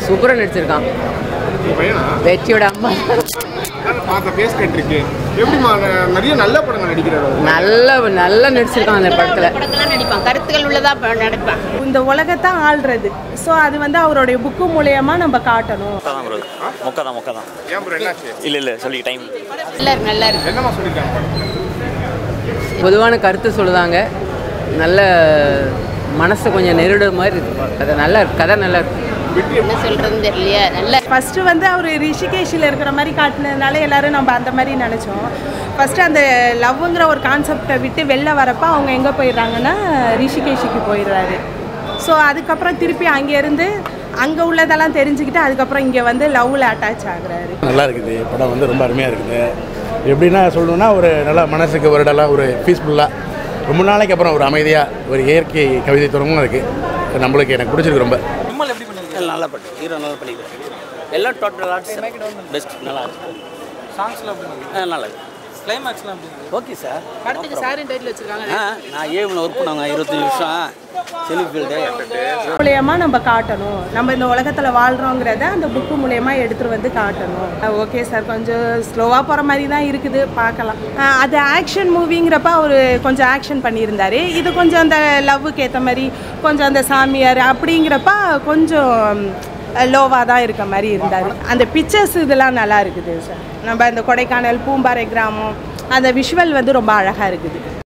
சூப்பராக நடிச்சிருக்கான் உங்க பையனா வெற்றியோட அம்மா அதான் பார்த்த பேஸ் கட்டிருக்கு எப்படிமா ந- நிறைய நல்ல படங்கள் நடிக்கிறாரு அவரு. நல்ல நல்லா நடிச்சிருக்கான் அந்த படத்தில் படங்கள்லாம் நடிப்பான் கருத்துக்கள் உள்ளதா ப- நடிப்பான் இந்த உலகத்தை ஆள்றது ஸோ அது வந்து அவருடைய புக்கு மூலயமா நம்ம காட்டணும் மொக்கை தான் ப்ரோ மொக்கை தான் மொக்கை தான் ஏன் ப்ரோ என்னாச்சு இல்லை இல்லை சொல்லி டைம் நல்லா இருக்கு நல்லா இருக்கு என்னமா சொல்லியிருக்காங்க படத்துல பொதுவான கருத்து சொல்லுதாங்க நல்ல மனசை கொஞ்சம் நெருடுற மாதிரி இருக்கு கதை நல்லா இருக்கு கதை நல்லா இருக்கு என்ன சொல்றதுன்னு தெரியலையா நல்லா ஃபஸ்ட்டு வந்து அவர் ரிஷிகேஷில் இருக்கிற மாதிரி காட்டினதுனால எல்லாரும் நம்ம அந்த மாதிரி நினச்சோம் ஃபஸ்ட்டு அந்த லவ்ங்கிற ஒரு கான்செப்டை விட்டு வெளில வரப்போ அவங்க எங்கே போயிடுறாங்கன்னா ரிஷிகேஷுக்கு போயிடுறாரு ஸோ அதுக்கப்புறம் திருப்பி அங்கேருந்து அங்கே உள்ளதெல்லாம் தெரிஞ்சுக்கிட்டு அதுக்கப்புறம் இங்கே வந்து லவ்வில் அட்டாச் ஆகுறாரு நல்லா இருக்குது படம் வந்து ரொம்ப அருமையாக இருக்குது எப்படின்னா சொல்லணும்னா ஒரு நல்லா மனசுக்கு வருடலாம் ஒரு பீஸ்ஃபுல்லாக ரொம்ப நாளைக்கு அப்புறம் ஒரு அமைதியாக ஒரு இயற்கை கவிதை துறமும் இருக்குது நம்மளுக்கு எனக்கு பிடிச்சிருக்கு ரொம்ப நல்லா பண்ணி ஹீரோ நல்லா பண்ணிக்கிறேன் எல்லாம் டோட்டல் ஆர்ட்ஸ் பெஸ்ட் நல்லா இருக்கு சாங்ஸ்லாம் ஆ, நல்லா இருக்கு கிளைமேக்ஸ்லாம் ஓகே சார் படத்துக்கு சாரின் டைட்டில் வச்சிருக்காங்க ஆ நான் ஏவில் ஒர்க் பண்ணாங்க இருபத்தஞ்சி வருஷம் செலிஃபீல்டு மூலயமா நம்ம காட்டணும் நம்ம இந்த உலகத்தில் வாழ்கிறோங்கிறத அந்த புக்கு மூலயமா எடுத்துகிட்டு வந்து காட்டணும் ஓகே சார் கொஞ்சம் ஸ்லோவாக போகிற மாதிரி தான் இருக்குது பார்க்கலாம் அஹ் அது ஆக்ஷன் மூவிங்கிறப்ப அவர் கொஞ்சம் ஆக்ஷன் பண்ணியிருந்தாரு இது கொஞ்சம் அந்த லவ்வுக்கு ஏற்ற மாதிரி கொஞ்சம் அந்த சாமியார் அப்படிங்கிறப்ப கொஞ்சம் லோவாக தான் இருக்க மாதிரி இருந்தார் அந்த பிக்சர்ஸ் இதெல்லாம் நல்லா இருக்குது சார் நம்ம இந்த கொடைக்கானல் பூம்பாறை கிராமம் அந்த விஷுவல் வந்து ரொம்ப அழகாக இருக்குது